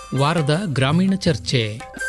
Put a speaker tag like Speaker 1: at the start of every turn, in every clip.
Speaker 1: ವಾರದ ಗ್ರಾಮೀಣ ಚರ್ಚೆ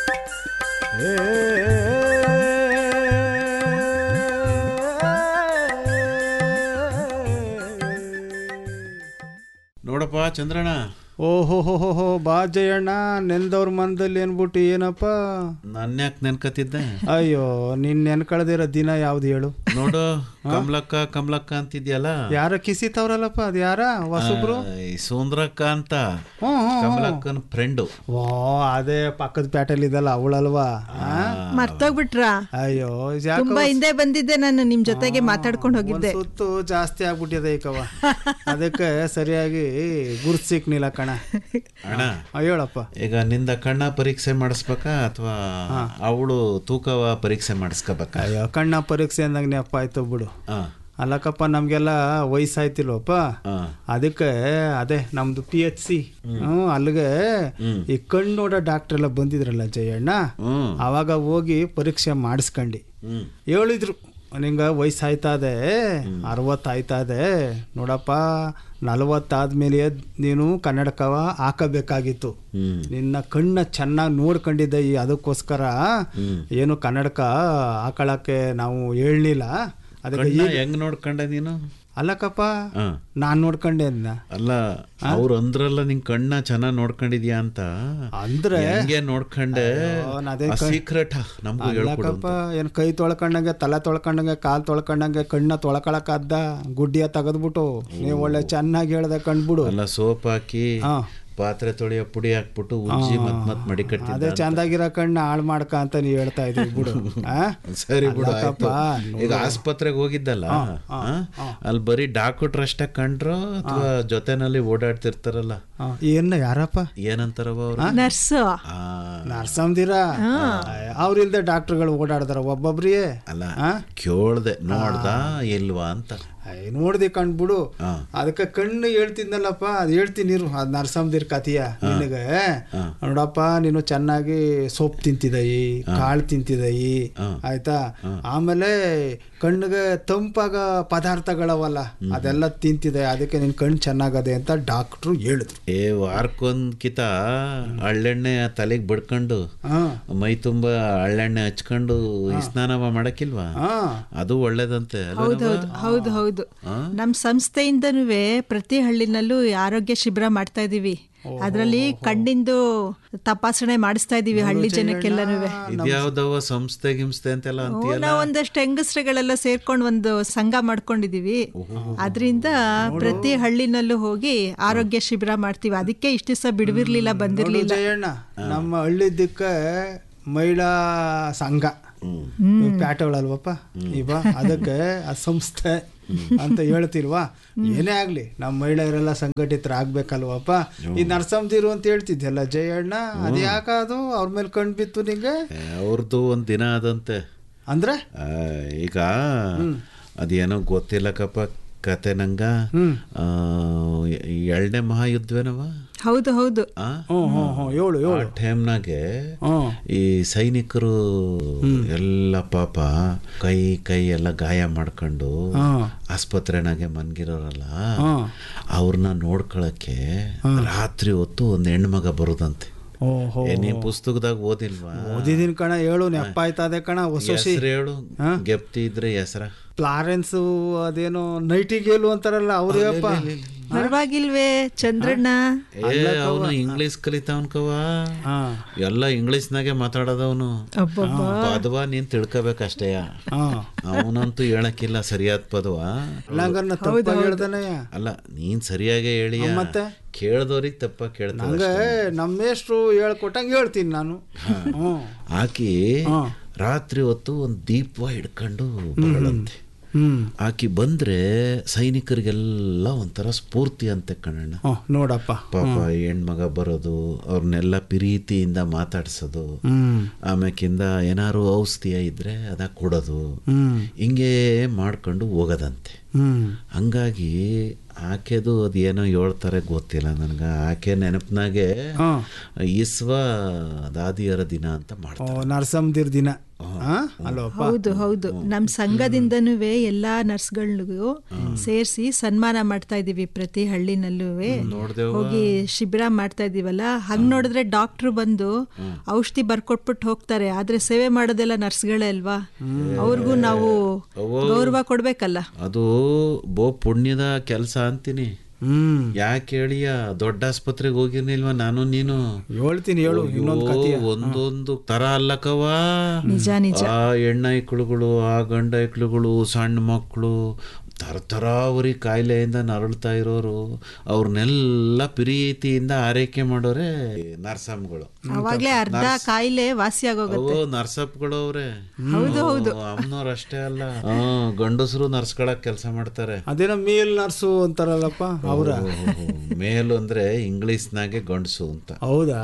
Speaker 2: ನೋಡಪ್ಪ ಚಂದ್ರಣ್ಣ
Speaker 3: ಓಹೋ ಹೋ ಹೋ ಹೋ ಬಾ ಜಯಣ್ಣ ನೆನ್ದವ್ರ ಮನದಲ್ಲಿ ಏನ್ಬಿಟ್ಟು ಏನಪ್ಪ
Speaker 2: ನನ್ಯಾಕ್ ನೆನ್ಕತಿದ್ದೆ
Speaker 3: ಅಯ್ಯೋ ನಿನ್ ನೆನ್ಕಳ್ದಿರೋ ದಿನ ಯಾವ್ದು ಹೇಳು
Speaker 2: ನೋಡು ಕಮಲಕ್ಕ ಕಮಲಕ್ಕ ಅಂತಿದ್ಯಲ್ಲ
Speaker 3: ಯಾರ ಕಿಸಿತವ್ರಲ್ಲಪ್ಪ ಅದ್ ಯಾರ ಹೊಸಬ್ರು
Speaker 2: ಆ, ಈ ಸುಂದ್ರಕ್ಕ ಅಂತ
Speaker 3: ಹ್ಮ್ ಹ್ಮ್
Speaker 2: ಕಮಲಕ್ಕನ ಫ್ರೆಂಡು
Speaker 3: ಓ ಅದೇ ಪಕ್ಕದ ಪ್ಯಾಟೆಲ್ ಇದಲ್ಲ ಅವಳಲ್ವಾ
Speaker 4: ಮರ್ತೋಗ್ಬಿಟ್ರಾ
Speaker 3: ಅಯ್ಯೋ
Speaker 4: ತುಂಬಾ ಹಿಂದೆ ಬಂದಿದ್ದೆ ನಾನು ನಿಮ್ ಜೊತೆಗೆ ಮಾತಾಡ್ಕೊಂಡು ಹೋಗಿದ್ದೆ
Speaker 3: ಸುತ್ತು ಜಾಸ್ತಿ ಆಗ್ಬಿಟ್ಟಿದೆ ಈಕವ ಅದಕ್ಕೆ ಸರಿಯಾಗಿ ಗುರ್ತ್ ಸಿಕ್ನಿಲ್ಲ ಕಣ
Speaker 2: ಅಣ್ಣ
Speaker 3: ಆ, ಹೇಳಪ್ಪ
Speaker 2: ಈಗ ನಿಂದ ಕಣ್ಣ ಪರೀಕ್ಷೆ ಮಾಡಿಸ್ಬೇಕಾ ಅಥವಾ ಅವಳು ತೂಕವ ಪರೀಕ್ಷೆ ಮಾಡಿಸ್ಕೋಬೇಕಾ
Speaker 3: ಅಯ್ಯೋ ಕಣ್ಣ ಪರೀಕ್ಷೆ ಅಂದಾಗ ನೆಪ್ಪ ಆಯ್ತು ಬಿಡು
Speaker 2: ಆ,
Speaker 3: ಅಲ್ಲಕ್ಕಪ್ಪ ನಮ್ಗೆಲ್ಲ ವಯಸ್ಸಾಯ್ತಿಲ್ವಪ್ಪ
Speaker 2: ಆ,
Speaker 3: ಅದಕ್ಕೆ ಅದೇ ನಮ್ದು ಪಿ ಎಚ್ ಸಿ ಹ್ಮ್ ಅಲ್ಲಿಗೆ ಈ ಕಣ್ಣು ನೋಡೋ ಡಾಕ್ಟರ್ ಎಲ್ಲ ಬಂದಿದ್ರಲ್ಲ ಜಯಣ್ಣ
Speaker 2: ಹ್ಮ್
Speaker 3: ಅವಾಗ ಹೋಗಿ ಪರೀಕ್ಷೆ ಮಾಡಿಸ್ಕಂಡು
Speaker 2: ಹ್ಮ್
Speaker 3: ಹೇಳಿದ್ರು ನಿಂಗೆ ವಯಸ್ಸಾಯ್ತದೆ ಅರವತ್ತಾಯ್ತದೆ ನೋಡಪ್ಪ ನಲವತ್ತಾದ್ಮೇಲೆ ನೀನು ಕನ್ನಡಕವ ಹಾಕಬೇಕಾಗಿತ್ತು
Speaker 2: ಹ್ಮ್
Speaker 3: ನಿನ್ನ ಕಣ್ಣ ಚೆನ್ನಾಗಿ ನೋಡ್ಕೊಂಡಿದ್ದೆ ಈ ಅದಕ್ಕೋಸ್ಕರ ಏನು ಕನ್ನಡಕ ಹಾಕೊಳಕ್ಕೆ ನಾವು ಹೇಳಲಿಲ್ಲ ಅದಕ್ಕೆ
Speaker 2: ಕಣ್ಣ ಹೆಂಗ್ ನೋಡ್ಕೊಂಡೆ ನೀನು
Speaker 3: ಅಲ್ಲಕ್ಕಪ್ಪ
Speaker 2: ಆ,
Speaker 3: ನಾನ್ ನೋಡ್ಕೊಂಡೆ ಅಂದ
Speaker 2: ಅಲ್ಲ ಅವ್ರು ಅಂದ್ರಲ್ಲ ನಿನ್ ಕಣ್ಣ ಚೆನ್ನಾಗ್ ನೋಡ್ಕೊಂಡಿದ್ಯಾ ಅಂತ
Speaker 3: ಅಂದ್ರೆ
Speaker 2: ಹೆಂಗೆ ನೋಡ್ಕೊಂಡೆ
Speaker 3: ಅಯ್ಯೋ, ನಾನ್ ಅದೇ
Speaker 2: ಸೀಕ್ರೆಟ್ ನಮಗೂ ಹೇಳ್ಕೊಡು
Speaker 3: ಅಲ್ಲಕ್ಕಪ್ಪ ಏನ್ ಕೈ ತೊಳ್ಕೊಂಡಂಗೆ ತಲೆ ತೊಳ್ಕೊಂಡಂಗೆ ಕಾಲ್ ತೊಳ್ಕೊಂಡಂಗೆ ಕಣ್ಣ ತೊಳ್ಕೊಳಕ್ಕಾದ್ದ ಗುಡ್ಡಿಯ ತೆಗೆದ್ಬಿಟ್ಟು ನೀವು ಒಳ್ಳೆ ಚೆನ್ನಾಗಿ ಹೇಳ್ದೆ ಕಂಡ್ಬಿಡು
Speaker 2: ಅಲ್ಲ ಸೋಪ್ ಹಾಕಿ
Speaker 3: ಹಾ.
Speaker 2: ಪಾತ್ರೆ ತೊಳೆಯೋ ಪುಡಿ ಹಾಕ್ಬಿಟ್ಟು ಉಜ್ಜಿ ಮತ್ ಮತ್
Speaker 3: ಅದೇ
Speaker 2: ಮಡಿಕಟ್ಟಿದ್ದ
Speaker 3: ಚಂದಾಗಿರೋ ಕಣ್ಣ ಹಾಳು ಮಾಡ್ಕ ಅಂತ ನೀ ಹೇಳ್ತಾ ಇದ್ದೀವಿ ಬಿಡು ಆ?
Speaker 2: ಸರಿ ಬಿಡು
Speaker 3: ಅಲ್ಲಕ್ಕಪ್ಪ,
Speaker 2: ಆಯ್ತು. ಈಗ ಆಸ್ಪತ್ರೆಗೆ ಹೋಗಿದ್ದಲ್ಲ ಆ? ಅಲ್ಲಿ ಬರೀ ಡಾಕ್ಟರ್ ಅಷ್ಟೇ ಕಂಡ್ರೋ ಅಥವಾ ಜೊತೆನಲ್ಲಿ ಓಡಾಡ್ತಿರ್ತಾರಲ್ಲ
Speaker 3: ಆ, ಏನ್ನ ಯಾರಪ್ಪ
Speaker 2: ಏನಂತಾರವ ಅವ್ರು
Speaker 4: ನರ್ಸ್
Speaker 2: ಆ,
Speaker 3: ನರ್ಸಂದಿರ ಅವ್ರಿಲ್ದೆ ಡಾಕ್ಟರ್ಗಳು ಓಡಾಡ್ದಾರ ಒಬ್ಬೊಬ್ರಿಗೆ
Speaker 2: ಅಲ್ಲ ಕೇಳ್ದೆ ನೋಡ್ದ ಇಲ್ವಾ ಅಂತ
Speaker 3: ಅಯ್ಯ, ನೋಡ್ದೆ ಕಂಡ್ಬಿಡು
Speaker 2: ಹಾ.
Speaker 3: ಅದಕ್ಕೆ ಕಣ್ಣು ಹೇಳ್ತಿದ್ನಲ್ಲಪ್ಪ ಅದು ಹೇಳ್ತೀನಿ ಇರು ಅದು ನರ್ಸಂದಿರ್ ಕತಿಯ ನಿನಗೆ ನೋಡಪ್ಪ ನೀನು ಚೆನ್ನಾಗಿ ಸೊಪ್ಪು ತಿಂತಿದಯಿ ಕಾಳು ತಿಂತಿದಯಿ ಆಯ್ತಾ ಆಮೇಲೆ ಕಣ್ಣಿಗೆ ತಂಪಾಗ ಪದಾರ್ಥಗಳವಲ್ಲ ಅದೆಲ್ಲ ತಿಂತಿದೆ ಅದಕ್ಕೆ ನಿನ್ ಕಣ್ಣು ಚೆನ್ನಾಗದೆ ಅಂತ ಡಾಕ್ಟ್ರು ಹೇಳಿದ್ರು
Speaker 2: ಏ ವಾರಕ್ಕೊಂದ್ ಕಿತ ಹಳ್ಳೆಣ್ಣೆ ತಲೆಗೆ ಬಡ್ಕೊಂಡು
Speaker 3: ಹಾ
Speaker 2: ಮೈ ತುಂಬಾ ಹಳ್ಳೆಣ್ಣೆ ಹಚ್ಕೊಂಡು ಈ ಸ್ನಾನ ಮಾಡಕ್ಕಿಲ್ವಾ
Speaker 3: ಹಾ
Speaker 2: ಅದು ಒಳ್ಳೇದಂತೆ ಅಲ್ವೇನವ್ವ?
Speaker 4: ಹೌದೌದು ಹೌದು ಹೌದು ನಮ್ಮ ಸಂಸ್ಥೆಯಿಂದನೂ ಪ್ರತಿ ಹಳ್ಳಿನಲ್ಲೂ ಆರೋಗ್ಯ ಶಿಬಿರ ಮಾಡ್ತಾ ಇದೀವಿ ಅದರಲ್ಲಿ ಕಣ್ಣಿಂದು ತಪಾಸಣೆ ಮಾಡಿಸ್ತಾ ಇದೀವಿ ಹಳ್ಳಿ ಜನಕ್ಕೆಲ್ಲನೂ
Speaker 2: ಇದ್ಯಾವ್ದವ ಸಂಸ್ಥೆ ಗಿಂಸ್ಥೆ ಅಂತೆಲ್ಲ ಅಂತೀಯಲ್ಲ
Speaker 4: ನಾವು ಒಂದಷ್ಟು ಹೆಂಗಸ್ರುಗಳೆಲ್ಲ ಸೇರ್ಕೊಂಡು ಒಂದು ಸಂಘ ಮಾಡ್ಕೊಂಡಿದೀವಿ ಅದರಿಂದ ಪ್ರತಿ ಹಳ್ಳಿನಲ್ಲೂ ಹೋಗಿ ಆರೋಗ್ಯ ಶಿಬಿರ ಮಾಡ್ತೀವಿ ಅದಕ್ಕೆ ಇಷ್ಟು ದಿವಸ ಬಿಡುವಿರ್ಲಿಲ್ಲ ಬಂದಿರ್ಲಿಲ್ಲ
Speaker 3: ಜಯಣ್ಣ ನಮ್ಮ ಹಳ್ಳಿದ್ದಕ್ಕೆ ಮಹಿಳಾ ಸಂಘ ಪ್ಯಾಟಗಳಲ್ವಪ್ಪ ಇವ ಅದಕ್ಕೆ ಆ ಸಂಸ್ಥೆ ಅಂತ ಹೇಳ್ತಿಲ್ವಾ ಏನೇ ಆಗ್ಲಿ ನಮ್ಮ ಮಹಿಳೆಯರೆಲ್ಲ ಸಂಘಟಿತರ ಆಗ್ಬೇಕಲ್ವಪ್ಪ ಈ ನರ್ಸಂದಿರು ಅಂತ ಹೇಳ್ತಿದ್ಯಲ್ಲ ಜಯಣ್ಣ ಅದು ಯಾಕದು ಅವ್ರ ಮೇಲೆ ಕಣ್ ಬಿತ್ತು ನಿಂಗೆ
Speaker 2: ಏ, ಅವ್ರದ್ದು ಒಂದ್ ದಿನ ಅದಂತೆ
Speaker 3: ಅಂದ್ರೆ
Speaker 2: ಆ, ಈಗ ಅದೇನೋ ಗೊತ್ತಿಲ್ಲಕಪ್ಪ ಕತೆ ನಂಗ ಆ, ಈ ಎರಡನೇ ಮಹಾಯುದ್ಧವೇನವ
Speaker 4: ಹೌದು ಹೌದು
Speaker 2: ಆ
Speaker 3: ಹ್ಞೂ ಹ್ಞೂ ಹ್ಞೂ ಏಳು
Speaker 2: ಆ
Speaker 3: ಏಳು
Speaker 2: ಟೈಮ್ನಾಗೆ
Speaker 3: ಹ್ಞೂ
Speaker 2: ಈ ಸೈನಿಕರು ಎಲ್ಲ ಪಾಪ ಕೈ ಕೈ ಎಲ್ಲ ಗಾಯ ಮಾಡ್ಕೊಂಡು
Speaker 3: ಹಾಂ
Speaker 2: ಆಸ್ಪತ್ರೆನಾಗೆ ಮನ್ಗಿರೋರಲ್ಲ
Speaker 3: ಹಾಂ
Speaker 2: ಅವ್ರನ್ನ ನೋಡ್ಕೊಳಕ್ಕೆ ರಾತ್ರಿ ಹೊತ್ತು ಒಂದ್ ಹೆಣ್ಮಗ ಬರೋದಂತೆ
Speaker 3: ಓಹೋ
Speaker 2: ಏ, ನೀನ್ ಪುಸ್ತಕದಾಗ ಓದಿಲ್ವಾ
Speaker 3: ಓದಿದೀನಿ ಕಣ ಹೇಳು ನೆಪ್ಪ ಆಯ್ತದೆ ಕಣ ಹೊಸ
Speaker 2: ಹೆಸ್ರು ಹೇಳು ಗೆಪ್ತಿ ಇದ್ರೆ ಹೆಸರ
Speaker 3: ಫ್ಲಾರೆನ್ಸ್ ಅದೇನೋ ನೈಟಿಗೇಲು ಅಂತಾರಲ್ಲ ಅವ್ರು ಅಪ್ಪ
Speaker 4: ಪರವಾಗಿಲ್ವೇ ಚಂದ್ರಣ್ಣ
Speaker 2: ಏ ಅವನು ಇಂಗ್ಲಿಷ್ ಕಲಿತಾವನ್ ಕವ
Speaker 3: ಹಾ
Speaker 2: ಎಲ್ಲ ಇಂಗ್ಲಿಷ್ನಾಗೆ ಮಾತಾಡೋದವನು
Speaker 4: ಅಬ್ಬಬ್ಬ
Speaker 2: ಪದವ ನೀನ್ ತಿಳ್ಕೊಬೇಕಷ್ಟೇಯ
Speaker 3: ಹಾ
Speaker 2: ಅವನಂತೂ ಹೇಳಕ್ಕಿಲ್ಲ ಸರಿಯಾದ ಪದವ
Speaker 3: ಎಲ್ಲಂಗನ್ನ ತಪ್ಪ ಹೇಳ್ದನಯ್ಯ
Speaker 2: ಅಲ್ಲ ನೀನ್ ಸರಿಯಾಗೇ ಹೇಳಿಯ
Speaker 3: ಮತ್ತೆ?
Speaker 2: ಕೇಳ್ದವ್ರಿಗೆ ತಪ್ಪ ಕೇಳ್ತಾವ
Speaker 3: ಹಂಗೆ ನಮ್ಮ ಮೇಷ್ಟ್ರು ಹೇಳ್ಕೊಟ್ಟಂಗೆ ಹೇಳ್ತೀನಿ ನಾನು ಹ್ಞೂ
Speaker 2: ಆಕಿ
Speaker 3: ಹಾ.
Speaker 2: ರಾತ್ರಿ ಹೊತ್ತು ಒಂದ್ ದೀಪವ ಹಿಡ್ಕೊಂಡು ಬರಳಂತೆ
Speaker 3: ಹ್ಞೂ
Speaker 2: ಆಕಿ ಬಂದ್ರೆ ಸೈನಿಕರಿಗೆಲ್ಲ ಒಂಥರ ಸ್ಫೂರ್ತಿ ಅಂತೆ ಕಣಣ್ಣ
Speaker 3: ಹ್ಞೂ ನೋಡಪ್ಪ
Speaker 2: ಪಾಪ ಹೆಣ್ಮಗ ಬರೋದು ಅವ್ರನ್ನೆಲ್ಲ ಪ್ರೀತಿಯಿಂದ ಮಾತಾಡ್ಸೋದು
Speaker 3: ಹ್ಞೂ
Speaker 2: ಆಮ್ಯಾಕಿಂದ ಏನಾರು ಔಷಧಿಯ ಇದ್ರೆ ಅದ ಕೊಡೋದು
Speaker 3: ಹ್ಞೂ
Speaker 2: ಹಿಂಗೆ ಮಾಡ್ಕೊಂಡು ಹೋಗೋದಂತೆ
Speaker 3: ಹ್ಞೂ
Speaker 2: ಹಂಗಾಗಿ ಆಕೆದು ಅದು ಏನೋ ಹೇಳ್ತಾರೆ ಗೊತ್ತಿಲ್ಲ ನನ್ಗೆ ಆಕೆ ನೆನಪಿನಾಗೆ ಇಸ್ವ ದಾದಿಯರ ದಿನ ಅಂತ ಮಾಡ್ತಾರೆ
Speaker 3: ಓ ನರಸಂದಿರ್ ದಿನ ಆ? ಅಲ್ವಪ್ಪ
Speaker 4: ಹೌದು ಹೌದು ನಮ್ಮ ಸಂಘದಿಂದನೂ ಎಲ್ಲಾ ನರ್ಸ್ಗಳಿಗೂ ಸೇರಿಸಿ ಸನ್ಮಾನ ಮಾಡ್ತಾ ಇದೀವಿ ಪ್ರತಿ ಹಳ್ಳಿನಲ್ಲೂ
Speaker 2: ನೋಡ್ದೆವ್ವ.
Speaker 4: ಹೋಗಿ ಶಿಬಿರ ಮಾಡ್ತಾ ಇದೀವಲ್ಲ ಹಂಗ್ ನೋಡಿದ್ರೆ ಡಾಕ್ಟ್ರು ಬಂದು ಔಷಧಿ ಬರ್ಕೊಟ್ಬಿಟ್ಟು ಹೋಗ್ತಾರೆ ಆದ್ರೆ ಸೇವೆ ಮಾಡೋದೆಲ್ಲ ನರ್ಸ್ಗಳೇ ಅಲ್ವಾ ಅವ್ರಿಗೂ ನಾವು ಗೌರವ ಕೊಡ್ಬೇಕಲ್ಲ
Speaker 2: ಅದು ಬೋ ಪುಣ್ಯದ ಕೆಲಸ ಅಂತೀನಿ
Speaker 3: ಹ್ಮ್
Speaker 2: ಯಾಕೆ ಹೇಳಿಯ ದೊಡ್ಡ ಆಸ್ಪತ್ರೆಗೆ ಹೋಗಿರ್ನಿಲ್ವಾ ನಾನು ನೀನು
Speaker 3: ಹೇಳ್ತೀನಿ ಹೇಳು ಇನ್ನೊಂದು ಕಥೆ
Speaker 2: ಅಯ್ಯೋ, ಒಂದೊಂದು ತರ ಅಲ್ಲಕವ
Speaker 4: ನಿಜ ನಿಜ
Speaker 2: ಆ ಹೆಣ್ಣೈಕ್ಳುಗಳು ಆ ಗಂಡೈಕ್ಳುಗಳು ಸಣ್ಣ ಮಕ್ಕಳು ತರತರಾವರಿ ಕಾಯಿಲೆಯಿಂದ ನರಳ್ತಾ ಇರೋರು ಅವ್ರನ್ನೆಲ್ಲ ಪ್ರೀತಿಯಿಂದ ಆರೈಕೆ ಮಾಡೋರೆ ನರ್ಸಮ್ಗಳು
Speaker 4: ಅವಾಗ್ಲೇ ಅರ್ಧ ಕಾಯಿಲೆ ವಾಸಿ ಆಗೋಗುತ್ತೆ
Speaker 2: ಅವು ನರ್ಸಪ್ಗಳು ಅವ್ರೆ
Speaker 4: ಹೌದು ಹೌದು
Speaker 2: ಅಮ್ಮನವ್ರು ಅಷ್ಟೇ ಅಲ್ಲ ಆ, ಗಂಡಸರು ನರ್ಸ್ಗಳಾಗ ಕೆಲಸ ಮಾಡ್ತಾರೆ
Speaker 3: ಅದೇನೋ ಮೇಲ್ ನರ್ಸು ಅಂತಾರಲ್ಲಪ್ಪ ಅವ್ರ
Speaker 2: ಓಹೋ, ಮೇಲು ಅಂದ್ರೆ ಇಂಗ್ಲಿಷ್ನಾಗೆ ಗಂಡಸು ಅಂತ
Speaker 3: ಹೌದಾ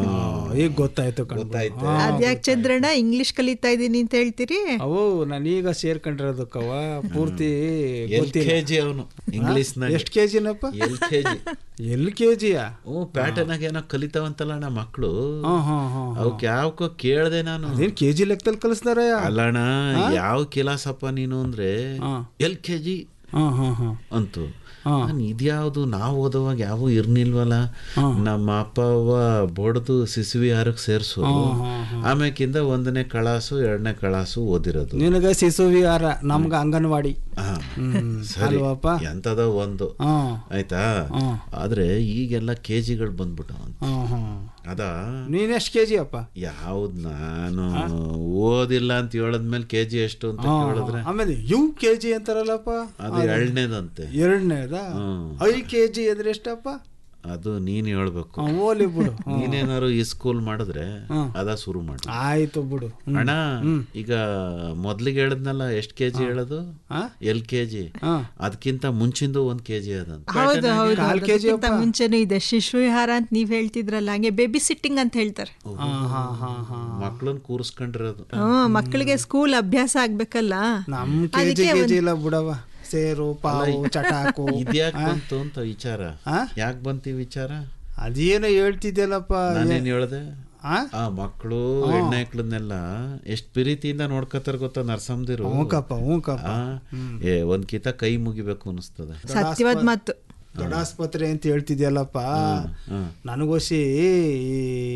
Speaker 3: ಈಗ ಗೊತ್ತಾಯ್ತು ಕಣ್ಬಿಡು.
Speaker 2: ಗೊತ್ತಾಯ್ತು
Speaker 4: ಅದ್ಯಾಕ್ ಚಂದ್ರಣ್ಣ ಇಂಗ್ಲಿಷ್ ಕಲಿತಾ ಇದ್ದೀನಿ ಅಂತ ಹೇಳ್ತೀರಿ
Speaker 3: ಅವು ನಾನೀಗ ಸೇರ್ಕೊಂಡಿರೋದಕ್ಕವ ಪೂರ್ತಿ
Speaker 2: ಎಲ್ ಕೆ ಜಿ ಅವನು ಇಂಗ್ಲಿಷ್ನಾಗ
Speaker 3: ಎಷ್ಟು ಕೆ ಜಿನಪ್ಪ
Speaker 2: L K G
Speaker 3: L K ಜಿಯಾ
Speaker 2: ಹ್ಞೂ ಪ್ಯಾಟರ್ನಾಗ ಏನೋ ಕಲಿತಾವಂತಲ್ಲ ನಮ್ಮ ಮಕ್ಕಳು
Speaker 3: ಹಾ ಹಾ ಹಾ
Speaker 2: ಅವಕ್ಕೆ ಯಾವಕ್ಕೋ ಕೇಳ್ದೆ ನಾನು
Speaker 3: ಅದೇನ್ ಕೆ ಜಿ ಲೆಕ್ಕದಲ್ಲಿ ಕಲಿಸ್ತಾರ
Speaker 2: ಅಲ್ಲಣ್ಣ ಯಾವ ಕಿಲಾಸಪ್ಪ ನೀನು ಅಂದ್ರೆ ಎಲ್ ಕೆ ಜಿ
Speaker 3: ಹಾ ಹಾ ಹಾ
Speaker 2: ಅಂತು ನಾನು ಇದ್ಯಾವುದು ನಾವು ಓದುವಾಗ ಯಾವ ಇರ್ನಿಲ್ವಲ್ಲ ನಮ್ಮ ಅಪ್ಪ ಅವ್ವ ಬಡ್ದು ಸಿಸುವಿ ಹಾರಕ್ಕೆ ಸೇರ್ಸೋದು ಆಮ್ಯಾಕಿಂದ ಒಂದನೇ ಕಳಾಸು ಎರಡನೇ ಕಳಾಸು ಓದಿರೋದು
Speaker 3: ನಿನಗ ಶಿಶು ವಿಹಾರ ನಮ್ಗ ಅಂಗನವಾಡಿ
Speaker 2: ಹಾ,
Speaker 3: ಹ್ಮ್
Speaker 2: ಸರಿ
Speaker 3: ಅಲ್ವಪ್ಪ
Speaker 2: ಎಂತದ ಒಂದು
Speaker 3: ಹಾ
Speaker 2: ಆಯ್ತಾ ಆದ್ರೆ ಈಗೆಲ್ಲ ಕೆ ಜಿಗಳು ಬಂದ್ಬಿಟ್ಟವ
Speaker 3: ಹಾ ಹಾ
Speaker 2: ಅದ
Speaker 3: ನೀನ್ ಎಷ್ಟು ಕೆ ಜಿ ಅಪ್ಪ
Speaker 2: ಯಾವ್ದು ನಾನು ಓದಿಲ್ಲ ಅಂತ ಹೇಳದ್ಮೇಲೆ ಕೆ ಜಿ ಎಷ್ಟು ಅಂತ ಕೇಳಿದ್ರೆ
Speaker 3: ಆಮೇಲೆ ಯು ಕೆ ಜಿ ಅಂತಾರಲ್ಲಪ್ಪ
Speaker 2: ಅದು ಎರಡನೇದಂತೆ
Speaker 3: ಎರಡನೇದ ಐ ಕೆ ಜಿ ಅಂದ್ರೆ ಎಷ್ಟಪ್ಪ
Speaker 2: ಅದು ನೀನ್ ಹೇಳ್ಬೇಕು
Speaker 3: ಹಾ, ಓಲಿ ಬಿಡು
Speaker 2: ನೀನೇನಾರು ಈ ಸ್ಕೂಲ್ ಮಾಡಿದ್ರೆ ಅದ ಶುರು ಮಾಡಿ
Speaker 3: ಆಯ್ತು ಬಿಡು ಹ್ಮ್.
Speaker 2: ಅಣ್ಣ ಈಗ ಮೊದ್ಲಿಗೆ ಹೇಳದ್ನಲ್ಲ ಎಷ್ಟ್ ಕೆಜಿ ಹೇಳೋದು
Speaker 3: ಹಾ?
Speaker 2: ಎಲ್ ಕೆ ಜಿ
Speaker 3: ಹಾ.
Speaker 2: ಅದಕ್ಕಿಂತ ಮುಂಚಿಂದು ಒಂದ್ ಕೆಜಿ ಅದಂತ
Speaker 4: ಹೌದು ಹೌದು
Speaker 3: ಕಾಲ್
Speaker 4: ಹೌದು.
Speaker 3: ಕೆಜಿ
Speaker 4: ಅದಕ್ಕಿಂತ ಮುಂಚೆನೂ ಇದೆ ಶಿಶು ವಿಹಾರ ಅಂತ ನೀವ್ ಹೇಳ್ತಿದ್ರಲ್ಲ ಹಂಗೆ ಬೇಬಿ ಸಿಟ್ಟಿಂಗ್ ಅಂತ ಹೇಳ್ತಾರೆ
Speaker 3: ಹಾ ಹಾ ಹಾ ಹಾ
Speaker 2: ಮಕ್ಳನ್ ಕೂರಿಸ್ಕೊಂಡಿರೋದು
Speaker 4: ಹ್ಮ್ ಮಕ್ಕಳಿಗೆ ಸ್ಕೂಲ್ ಅಭ್ಯಾಸ ಆಗ್ಬೇಕಲ್ಲ
Speaker 3: ನಮ್ ಕೆ ಜಿ ಕೆ ಜಿ ಇಲ್ಲ ಬಿಡವ ಸೇರು ಪಾವು ಚಟಾಕು
Speaker 2: ಇದ್ಯಾಕ್ ಬಂತು ಅಂತ ವಿಚಾರ
Speaker 3: ಆ?
Speaker 2: ಯಾಕೆ ಬಂತು ಈ ವಿಚಾರ
Speaker 3: ಅದೇನೋ ಹೇಳ್ತಿದ್ಯಲ್ಲಪ್ಪ
Speaker 2: ನಾನೇನ್ ಹೇಳ್ದೆ
Speaker 3: ಆ?
Speaker 2: ಆ ಮಕ್ಕಳು ಹೆಣ್ಣೈಕ್ಳನ್ನೆಲ್ಲ ಎಷ್ಟ್ ಪ್ರೀತಿಯಿಂದ ನೋಡ್ಕೊತಾರ ಗೊತ್ತಾ ನರ್ಸಮ್ದಿರು
Speaker 3: ಹ್ಞೂಕಪ್ಪ ಹ್ಞೂಕಪ್ಪ
Speaker 2: ಆ, ಏ ಒಂದ್ ಕಿತ ಕೈ ಮುಗಿಬೇಕು ಅನಿಸ್ತದೆ
Speaker 4: ಸತ್ಯವಾದ ಮಾತು
Speaker 3: ದೊಡ್ಡ ಆಸ್ಪತ್ರೆ ಅಂತ ಹೇಳ್ತಿದ್ಯಲ್ಲಪ್ಪ ನನಗೋಸಿ ಈ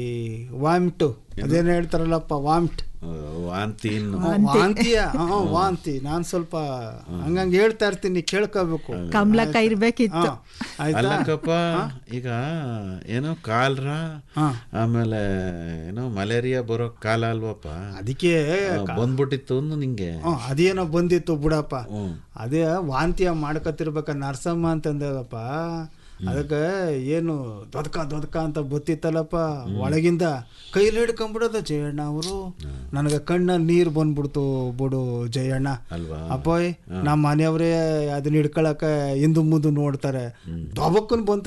Speaker 3: ವಾಮಿಟು ಅದೇನು ಹೇಳ್ತಾರಲ್ಲಪ್ಪ ವಾಮಿಟ್
Speaker 2: ವಾಂತಿ ಇನ್ನು
Speaker 3: ವಾಂತಿಯ ಹಾ, ವಾಂತಿ ನಾನ್ ಸ್ವಲ್ಪ ಹಂಗಂಗೆ ಹೇಳ್ತಾ ಇರ್ತೀನಿ ಕೇಳ್ಕೋಬೇಕು
Speaker 4: ಕಮಲಕ್ಕ ಇರ್ಬೇಕಿತ್ತು
Speaker 3: ಹಾ, ಆಯ್ತಾ
Speaker 2: ಅಲ್ಲಕ್ಕಪ್ಪ ಈಗ ಏನೋ ಕಾಲ್ರ
Speaker 3: ಹಾ.
Speaker 2: ಆಮೇಲೆ ಏನೋ ಮಲೇರಿಯಾ ಬರೋ ಕಾಲ ಅಲ್ವಪ್ಪ
Speaker 3: ಅದಕ್ಕೆ
Speaker 2: ಆ, ಬಂದ್ಬಿಟ್ಟಿತ್ತು ಅಂದು ನಿಂಗೆ
Speaker 3: ಹ್ಮ್, ಅದೇನೋ ಬಂದಿತ್ತು ಬಿಡಪ್ಪ
Speaker 2: ಹ್ಮ್.
Speaker 3: ಅದೇ ವಾಂತಿಯ ಮಾಡ್ಕೊತಿರ್ಬೇಕ ನರ್ಸಮ್ಮ ಅಂತಂದಲ್ಲಪ್ಪ ಅದಕ್ಕೆ ಏನು ದೊದಕ ದೊದಕ ಅಂತ ಬತ್ತಿತ್ತಲ್ಲಪ್ಪ ಒಳಗಿಂದ ಕೈಲಿ ಹಿಡ್ಕೊಂಡ್ಬಿಡೋದು ಜಯಣ್ಣ ಅವರು ನನಗೆ ಕಣ್ಣಲ್ಲಿ ನೀರು ಬಂದ್ಬಿಡ್ತು ಬಿಡು ಜಯಣ್ಣ
Speaker 2: ಅಲ್ವಾ
Speaker 3: ಅಪ್ಪೋಯ್ ನಮ್ಮ ಮನೆಯವರೇ ಅದನ್ನ ಹಿಡ್ಕೊಳಕ ಹಿಂದು ಮುಂದೆ ನೋಡ್ತಾರೆ ದೊಬಕ್ಕನ್ ಬಂತ